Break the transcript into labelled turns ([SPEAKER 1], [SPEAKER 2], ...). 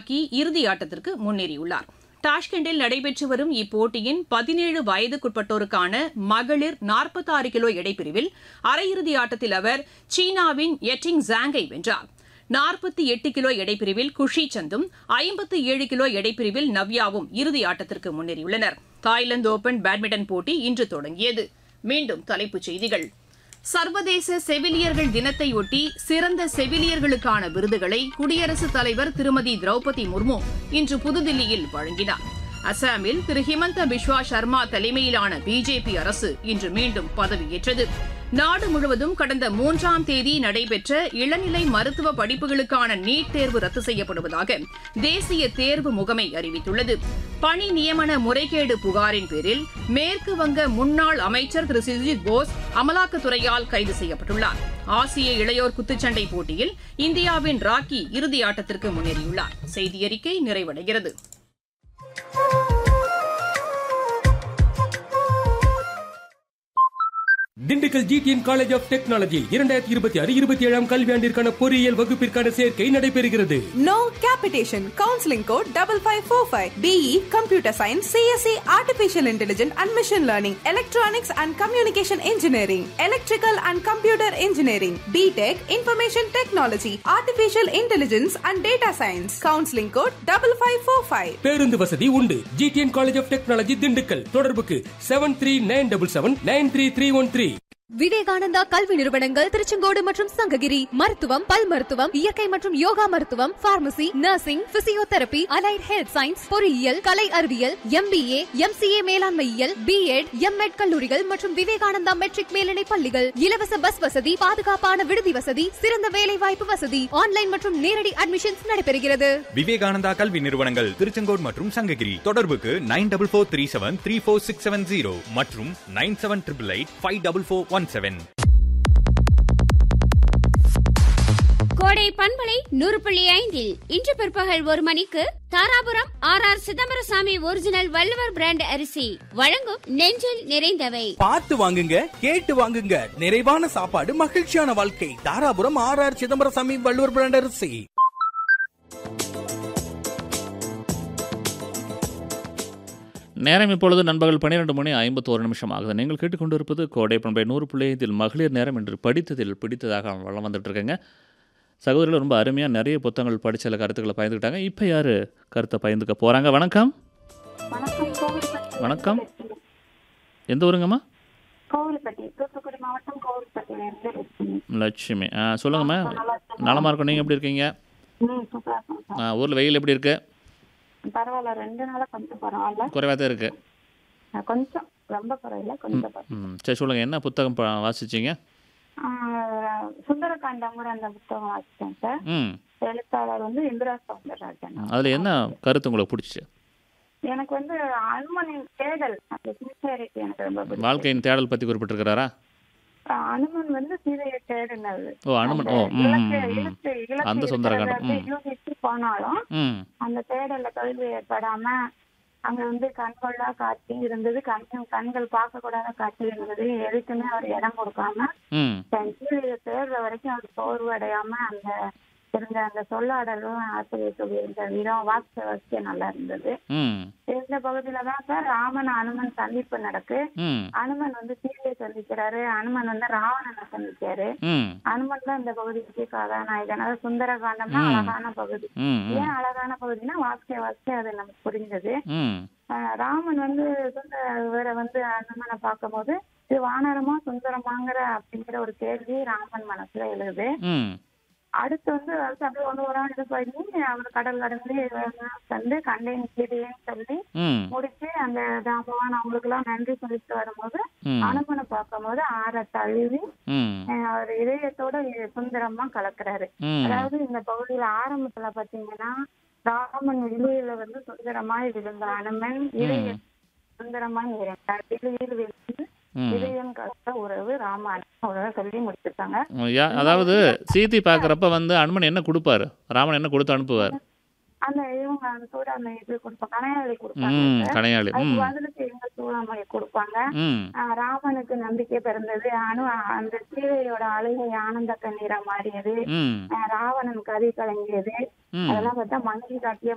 [SPEAKER 1] ராக்கி இறுதி ஆட்டத்திற்கு முன்னேறியுள்ளார் டாஷ்கண்டில் நடைபெற்று வரும் இப்போட்டியின் பதினேழு வயதுக்குட்பட்டோருக்கான மகளிர் நாற்பத்தாறு கிலோ எடைப்பிரிவில் அரையிறுதி ஆட்டத்தில் அவர் சீனாவின் எட்டிங் ஜாங்கை வென்றார் நாற்பத்தி எட்டு கிலோ எடைப்பிரிவில் குஷி சந்தும் ஐம்பத்து ஏழு கிலோ எடைப்பிரிவில் நவ்யாவும் இறுதி ஆட்டத்திற்கு முன்னேறியுள்ளனர் தாய்லாந்து ஓபன் பேட்மிண்டன் போட்டி இன்று தொடங்கியது மீண்டும் தலைப்புச் செய்திகள் சர்வதேச செவிலியர்கள் தினத்தையொட்டி சிறந்த செவிலியர்களுக்கான விருதுகளை குடியரசுத் தலைவர் திருமதி திரௌபதி முர்மு இன்று புதுதில்லியில் வழங்கினார் அசாமில் திரு ஹிமந்த பிஸ்வா சர்மா தலைமையிலான பிஜேபி அரசு இன்று மீண்டும் பதவியேற்றது நாடு முழுவதும் கடந்த மூன்றாம் தேதி நடைபெற்ற இளநிலை மருத்துவ படிப்புகளுக்கான நீட் தேர்வு ரத்து செய்யப்படுவதாக தேசிய தேர்வு முகமை அறிவித்துள்ளது பணி நியமன முறைகேடு புகாரின் பேரில் மேற்கு வங்க முன்னாள் அமைச்சர் திரு சுஜித் போஸ் அமலாக்கத்துறையால் கைது செய்யப்பட்டுள்ளார் ஆசிய இளையோர் குத்துச்சண்டை போட்டியில் இந்தியாவின் ராக்கி இறுதி ஆட்டத்திற்கு முன்னேறியுள்ளார் செய்தியறிக்கை நிறைவடைகிறது
[SPEAKER 2] Dindigul GTN college of technology இரண்டாயிரத்தி இருபத்தி ஆறு இருபத்தி ஏழாம் கல்வியாண்டிற்கான பொறியியல் வகுப்பிற்கான சேர்க்கை நடைபெறுகிறது
[SPEAKER 3] No capitation. Counseling code double five four five. BE Computer Science, CSE Artificial Intelligence and Machine Learning, Electronics and Communication Engineering, Electrical and Computer Engineering, BTech Information Technology, Artificial Intelligence and Data Science. Counseling code double five four five.
[SPEAKER 2] பேருந்து வசதி உண்டு GTN college of technology Dindigul தொடர்புக்கு seven three nine double seven nine three three one three
[SPEAKER 4] Vivekananda கல்வி நிறுவனங்கள் திருச்செங்கோடு மற்றும் சங்ககிரி மருத்துவம் பல் மருத்துவம் இயற்கை மற்றும் யோகா மருத்துவம் pharmacy nursing physiotherapy allied health science பொறியியல் கலை அறிவியல் எம்பிஏ எம்சிஏ மேலாண்மையியல் பிஎட் எம்எட் கல்லூரிகள் மற்றும் விவேகானந்தா மெட்ரிக் மேல்நிலை பள்ளிகள் இலவச பஸ் வசதி பாதுகாப்பான விடுதி வசதி சிறந்த வேலை வாய்ப்பு வசதி ஆன்லைன் மற்றும் நேரடி அட்மிஷன்ஸ் நடைபெறுகிறது
[SPEAKER 5] விவேகானந்தா கல்வி நிறுவனங்கள் திருச்செங்கோடு மற்றும் சங்ககிரி தொடர்புக்கு nine double four three seven three four six seven zero மற்றும் nine seven triple eight five double four one seven
[SPEAKER 6] கோடை பண்பலை நூறு புள்ளி ஐந்தில் இன்று பிற்பகல் ஒரு மணிக்கு Dharapuram R R Chidambarasamy original Valluvar brand அரிசி வழங்கும் நெஞ்சில் நிறைந்தவை
[SPEAKER 7] பார்த்து வாங்குங்க கேட்டு வாங்குங்க நிறைவான சாப்பாடு மகிழ்ச்சியான வாழ்க்கை Dharapuram R R Chidambarasamy Valluvar brand அரிசி
[SPEAKER 8] நேரம் இப்பொழுது நண்பகல் பன்னிரெண்டு மணி ஐம்பத்தோரு நிமிஷம் ஆகுது நீங்கள் கேட்டுக்கொண்டிருப்பது கோடை பண்பை நூறு புள்ளியத்தில் மகளிர் நேரம் என்று படித்ததில் பிடித்ததாக வளம் வந்துட்டு இருக்கேங்க சகோதரிகள் ரொம்ப அருமையாக நிறைய புத்தகங்கள் படித்த சில கருத்துக்களை பயந்துக்கிட்டாங்க இப்போ யார் கருத்தை பயந்துக்க போகிறாங்க வணக்கம் வணக்கம் எந்த ஊருங்கம்மா
[SPEAKER 9] கோவில்பட்டி தூத்துக்குடி மாவட்டம் கோவில்பட்டியிலிருந்து லட்சுமி.
[SPEAKER 8] லட்சுமி ஆ சொல்லுங்கம்மா நலமாக இருக்கும் நீங்கள் எப்படி இருக்கீங்க
[SPEAKER 9] ம் சூப்பரா இருக்கும் சார்.
[SPEAKER 8] ஆ ஊரில் வெயில் எப்படி இருக்கு
[SPEAKER 9] பரவாயில்ல ரெண்டு நாளா கொஞ்சம் பரவாயில்ல
[SPEAKER 8] குறைவாக தான் இருக்குது
[SPEAKER 9] அஹ் கொஞ்சம் ரொம்ப பரவாயில்ல கொஞ்சம் பரவாயில்ல.
[SPEAKER 8] ம் சரி சொல்லுங்கள் என்ன புத்தகம் ப- வாசிச்சீங்க
[SPEAKER 9] ஆஹ் சுந்தரகாண்டம்ங்கிற அந்த புத்தகம் வாசிச்சேன் சார்
[SPEAKER 8] ம்
[SPEAKER 9] எழுத்தாளர் வந்து இந்திரா சௌந்தரராஜன்
[SPEAKER 8] அதில் என்ன கருத்து உங்களுக்கு பிடிச்சிச்சு
[SPEAKER 9] எனக்கு வந்து அனுமனின் தேடல் அந்த சின்சியாரிட்டி எனக்கு ரொம்ப பிடிக்கும்
[SPEAKER 8] வாழ்க்கையின் தேடல் பற்றி குறிப்பிட்டிருக்கிறாரா
[SPEAKER 9] அனுமன் வந்து சீதையை தேடினது
[SPEAKER 8] ஓ அனுமன் ஓ
[SPEAKER 9] அந்த
[SPEAKER 8] ம்
[SPEAKER 9] இலக்கு
[SPEAKER 8] ம், ம்
[SPEAKER 9] இலக்கு இலக்கு
[SPEAKER 8] அந்த சுந்தரகாண்டம் ம்
[SPEAKER 9] யூகிச்சு போனாலும்
[SPEAKER 8] ம்
[SPEAKER 9] அந்த தேடல்ல தோல்வி ஏற்படாம அங்க வந்து கண்கொள்ளா காட்சி இருந்தது கண் கண்கள் பார்க்க கூடாத காட்சி இருந்தது எதுக்குமே அவர் இடம் கொடுக்காம
[SPEAKER 8] ம்
[SPEAKER 9] தன் கீழே தேடுற வரைக்கும் அவர் சோர்வு அடையாம அந்த இருந்த அந்த சொல்லாடலும் ஆசிரியர் சொல்லியிருந்த விதம் வாசிச்ச வாசிக்க நல்லா இருந்தது
[SPEAKER 8] ம்
[SPEAKER 9] இந்த பகுதியில தான் சார் ராமன் அனுமன் சந்திப்பு நடக்கு
[SPEAKER 8] ம்
[SPEAKER 9] அனுமன் வந்து சீதையை சந்திக்கிறாரு அனுமன் வந்து ராவணனை சந்திச்சாரு
[SPEAKER 8] ம்
[SPEAKER 9] அனுமன் தான் இந்த பகுதிக்கு கதாநாயகன் அதாவது சுந்தரகாண்டம்னா
[SPEAKER 8] ம்.
[SPEAKER 9] அழகான பகுதி
[SPEAKER 8] ம் ம்
[SPEAKER 9] ஏன் அழகான பகுதினா வாசிக்க வாசிக்க அது நமக்கு புரிஞ்சது
[SPEAKER 8] ம்
[SPEAKER 9] ஆஹ் ராமன் வந்து சுந்தர வேற வந்து அனுமனை பார்க்கும்போது இது வானரமா சுந்தரமாங்கிற அப்படிங்கிற ஒரு கேள்வி ராமன் மனசுல எழுது
[SPEAKER 8] ம்
[SPEAKER 9] அடுத்து வந்து அடுத்து அப்படியே ஒன்று ஒரு இது பண்ணி அவர் கடல் கடந்து வந்து கண்டேன் சீதையன்னு சொல்லி
[SPEAKER 8] ம்
[SPEAKER 9] முடிச்சு அந்த தாபவான் அவங்களுக்கு எல்லாம் நன்றி சொல்லிட்டு வரும்போது
[SPEAKER 8] ம்
[SPEAKER 9] அனுமனை பார்க்கும்போது ஆற தழுவி
[SPEAKER 8] ம்
[SPEAKER 9] ஆஹ் அவர் இதயத்தோட சுந்தரமா கலக்குறாரு
[SPEAKER 8] ம்
[SPEAKER 9] அதாவது இந்த பகுதியில ஆரம்பத்துல பாத்தீங்கன்னா ராமன் இலையில வந்து சுந்தரமாய் விழுந்த அனுமன் இலைய சுந்தரமாய் இருந்தார் இலையில் விழுந்து
[SPEAKER 8] ம்
[SPEAKER 9] இதயம் கலந்த உறவு ராம அனுமன் உறவை சொல்லி முடிச்சிருக்காங்க
[SPEAKER 8] யா அதாவது சீதை பார்க்குறப்ப வந்து அனுமன் என்ன கொடுப்பாரு ராமன் என்ன கொடுத்து அனுப்புவார்
[SPEAKER 9] அந்த இவங்க அந்த சூடாமணி இது கொடுப்பாங்க கனையாளி கொடுப்பாங்க
[SPEAKER 8] ம்
[SPEAKER 9] சார்.
[SPEAKER 8] கனையாளி
[SPEAKER 9] அதுக்கு
[SPEAKER 8] ம்
[SPEAKER 9] பதிலுக்கு இவங்க சூடாமணி கொடுப்பாங்க
[SPEAKER 8] ம்
[SPEAKER 9] ஆஹ் ராமனுக்கு நம்பிக்கை பிறந்தது அனு அந்த சீதையோட அழுகை ஆனந்த கண்ணீரா மாறியது
[SPEAKER 8] ம்
[SPEAKER 9] ஆஹ் ராவணன் கதை கலங்கியது
[SPEAKER 8] ம்
[SPEAKER 9] அதெல்லாம் பார்த்தா மங்கி காட்டிய